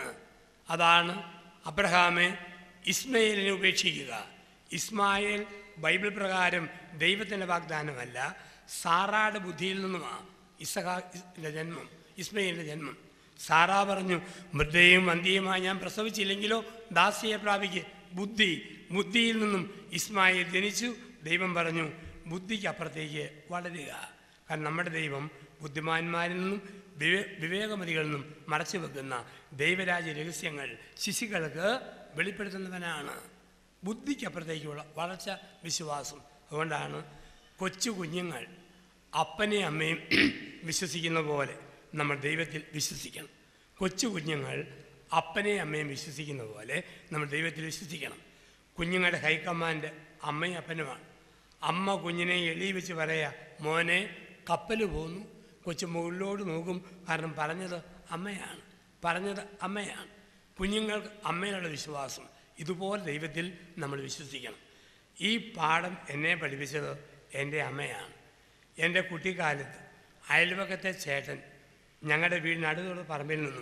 അതാണ് അബ്രഹാമെ ഇസ്മയിലിനെ ഉപേക്ഷിക്കുക ഇസ്മായേൽ ബൈബിൾ പ്രകാരം ദൈവത്തിൻ്റെ വാഗ്ദാനമല്ല സാറായുടെ ബുദ്ധിയിൽ നിന്നുമാണ് ഇസഹാന്റെ ജന്മം ഇസ്മയിലിൻ്റെ ജന്മം സാറാ പറഞ്ഞു മൃദയും വന്ധ്യയുമായി ഞാൻ പ്രസവിച്ചില്ലെങ്കിലോ ദാസിയെ പ്രാപിക്ക് ബുദ്ധി ബുദ്ധിയിൽ നിന്നും ഇസ്മായിൽ ജനിച്ചു ദൈവം പറഞ്ഞു ബുദ്ധിക്ക് അപ്പുറത്തേക്ക് വളരുക കാരണം നമ്മുടെ ദൈവം ബുദ്ധിമാന്മാരിൽ നിന്നും വിവേ വിവേകമതികളിൽ നിന്നും മറച്ചു വെക്കുന്ന ദൈവരാജ്യ രഹസ്യങ്ങൾ ശിശുക്കൾക്ക് വെളിപ്പെടുത്തുന്നവനാണ് ബുദ്ധിക്കപ്പുറത്തേക്കുള്ള വളർച്ച വിശ്വാസം അതുകൊണ്ടാണ് കൊച്ചു കുഞ്ഞുങ്ങൾ അപ്പനെയും അമ്മയും വിശ്വസിക്കുന്ന പോലെ നമ്മൾ ദൈവത്തിൽ വിശ്വസിക്കണം കൊച്ചു കുഞ്ഞുങ്ങൾ അപ്പനെയും അമ്മയും വിശ്വസിക്കുന്ന പോലെ നമ്മൾ ദൈവത്തിൽ വിശ്വസിക്കണം കുഞ്ഞുങ്ങളുടെ ഹൈക്കമാൻഡ് അമ്മയും അപ്പനുമാണ് അമ്മ കുഞ്ഞിനെ എളി വെച്ച് പറയാ മോനെ കപ്പൽ പോന്നു കൊച്ചു മുകളിലോട്ട് നോക്കും കാരണം പറഞ്ഞത് അമ്മയാണ് പറഞ്ഞത് അമ്മയാണ് കുഞ്ഞുങ്ങൾക്ക് അമ്മയിലുള്ള വിശ്വാസം ഇതുപോലെ ദൈവത്തിൽ നമ്മൾ വിശ്വസിക്കണം ഈ പാഠം എന്നെ പഠിപ്പിച്ചത് എൻ്റെ അമ്മയാണ് എൻ്റെ കുട്ടിക്കാലത്ത് അയൽവക്കത്തെ ചേട്ടൻ ഞങ്ങളുടെ വീടിനടുത്തുള്ള പറമ്പിൽ നിന്നും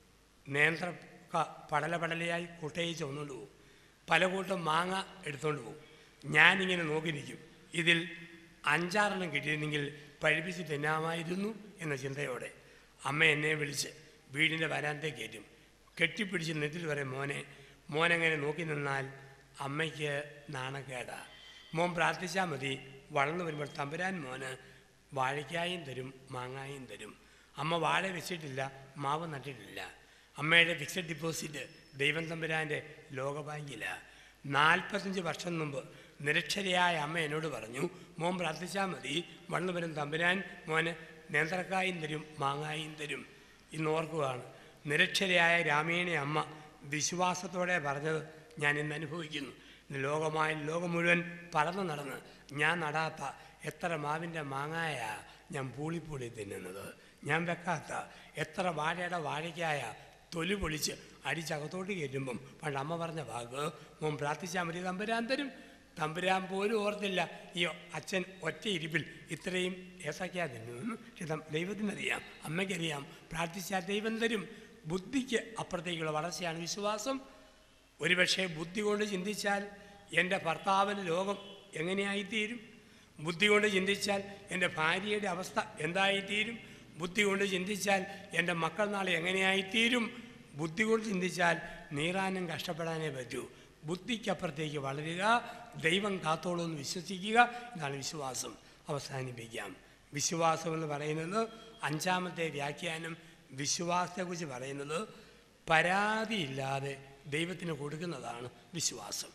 നേന്ത്ര ക- പടല പടലയായി കുട്ടയിൽ ചുമന്നുകൊണ്ട് പോകും പല കൂട്ടം മാങ്ങ എടുത്തുകൊണ്ട് പോകും ഞാനിങ്ങനെ നോക്കി നിൽക്കും ഇതിൽ അഞ്ചാറെണ്ണം കിട്ടിയിരുന്നെങ്കിൽ പഴിപ്പിച്ച് തിന്നാമായിരുന്നു എന്ന ചിന്തയോടെ അമ്മ എന്നെ വിളിച്ച് വീടിൻ്റെ വരാന്തേ കയറ്റും കെട്ടിപ്പിടിച്ച് നെറ്റിൽ വരെ മോനെ മോനെങ്ങനെ നോക്കി നിന്നാൽ അമ്മയ്ക്ക് നാണക്കേടാ മോൻ പ്രാർത്ഥിച്ചാൽ മതി വളർന്നു വരുമ്പോൾ തമ്പുരാൻ മോന് വാഴയ്ക്കായും തരും മാങ്ങായും തരും അമ്മ വാഴ വെച്ചിട്ടില്ല മാവ് നട്ടിട്ടില്ല അമ്മയുടെ ഫിക്സഡ് ഡിപ്പോസിറ്റ് ദൈവം തമ്പുരാൻ്റെ ലോകബാങ്കിലാണ് നാൽപ്പത്തഞ്ച് വർഷം മുമ്പ് നിരക്ഷരയായ അമ്മ എന്നോട് പറഞ്ഞു മോൻ പ്രാർത്ഥിച്ചാൽ മതി വളർന്നു വരും തമ്പുരാൻ മോന് നേന്ത്രക്കായും തരും മാങ്ങായും തരും ഇന്ന് ഓർക്കുകയാണ് നിരക്ഷരയായ രാമീണ അമ്മ വിശ്വാസത്തോടെ പറഞ്ഞത് ഞാൻ ഇന്ന് അനുഭവിക്കുന്നു ഇന്ന് ലോകമായ ലോകം മുഴുവൻ പറന്നു നടന്ന് ഞാൻ നടാത്ത എത്ര മാവിൻ്റെ മാങ്ങായ ഞാൻ പൂളിപ്പൂളി തിന്നുന്നത് ഞാൻ വെക്കാത്ത എത്ര വാഴയുടെ വാഴയ്ക്കായ തൊലി പൊളിച്ച് അടിച്ചകത്തോട്ട് കയറ്റുമ്പം പണ്ട് അമ്മ പറഞ്ഞ വാക്ക് മോൻ പ്രാർത്ഥിച്ചാൽ മതി തമ്പുരാൻ തരും തമ്പുരാൻ പോലും ഓർത്തില്ല ഈ അച്ഛൻ ഒറ്റ ഇരിപ്പിൽ ഇത്രയും ഏത്തക്കാ തിന്നു പക്ഷെ ദം- ദൈവത്തിനറിയാം അമ്മയ്ക്കറിയാം പ്രാർത്ഥിച്ചാൽ ദൈവം തരും ബുദ്ധിക്ക് അപ്പുറത്തേക്കുള്ള വളർച്ചയാണ് വിശ്വാസം ഒരുപക്ഷെ ബുദ്ധി കൊണ്ട് ചിന്തിച്ചാൽ എൻ്റെ ഭർത്താവിന് ലോകം എങ്ങനെയായിത്തീരും ബുദ്ധി കൊണ്ട് ചിന്തിച്ചാൽ എൻ്റെ ഭാര്യയുടെ അവസ്ഥ എന്തായിത്തീരും ബുദ്ധി കൊണ്ട് ചിന്തിച്ചാൽ എൻ്റെ മക്കൾ നാളെ എങ്ങനെയായിത്തീരും ബുദ്ധി കൊണ്ട് ചിന്തിച്ചാൽ നീറാനും കഷ്ടപ്പെടാനേ പറ്റൂ ബുദ്ധിക്കപ്പുറത്തേക്ക് വളരുക ദൈവം കാത്തോളൂ എന്ന് വിശ്വസിക്കുക ഇതാണ് വിശ്വാസം അവസാനിപ്പിക്കാം വിശ്വാസം എന്ന് പറയുന്നത് അഞ്ചാമത്തെ വ്യാഖ്യാനം വിശ്വാസത്തെക്കുറിച്ച് പറയുന്നത് പരാതിയില്ലാതെ ദൈവത്തിന് കൊടുക്കുന്നതാണ് വിശ്വാസം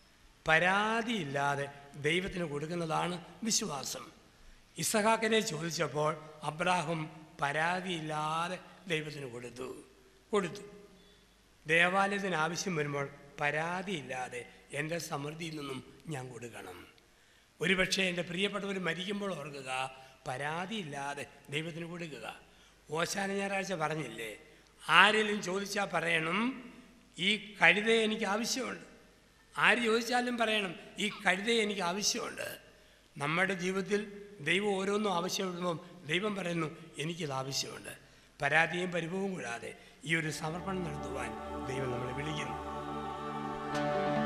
പരാതിയില്ലാതെ ദൈവത്തിന് കൊടുക്കുന്നതാണ് വിശ്വാസം ഇസഹാക്കിനെ ചോദിച്ചപ്പോൾ അബ്രാഹം പരാതിയില്ലാതെ ദൈവത്തിന് കൊടുത്തു കൊടുത്തു ദേവാലയത്തിന് ആവശ്യം വരുമ്പോൾ പരാതിയില്ലാതെ എൻ്റെ സമൃദ്ധിയിൽ നിന്നും ഞാൻ കൊടുക്കണം ഒരുപക്ഷെ എൻ്റെ പ്രിയപ്പെട്ടവർ മരിക്കുമ്പോൾ ഓർക്കുക പരാതിയില്ലാതെ ദൈവത്തിന് കൊടുക്കുക ഓശാന ഞായറാഴ്ച പറഞ്ഞില്ലേ ആരെങ്കിലും ചോദിച്ചാൽ പറയണം ഈ കഴുതയെ എനിക്ക് ആവശ്യമുണ്ട് ആര് ചോദിച്ചാലും പറയണം ഈ കഴുതയെ എനിക്ക് ആവശ്യമുണ്ട് നമ്മുടെ ജീവിതത്തിൽ ദൈവം ഓരോന്നും ആവശ്യപ്പെടുമ്പം ദൈവം പറയുന്നു എനിക്കിത് ആവശ്യമുണ്ട് പരാതിയും പരിഭവവും കൂടാതെ ഈ ഒരു സമർപ്പണം നടത്തുവാൻ ദൈവം നമ്മളെ വിളിക്കുന്നു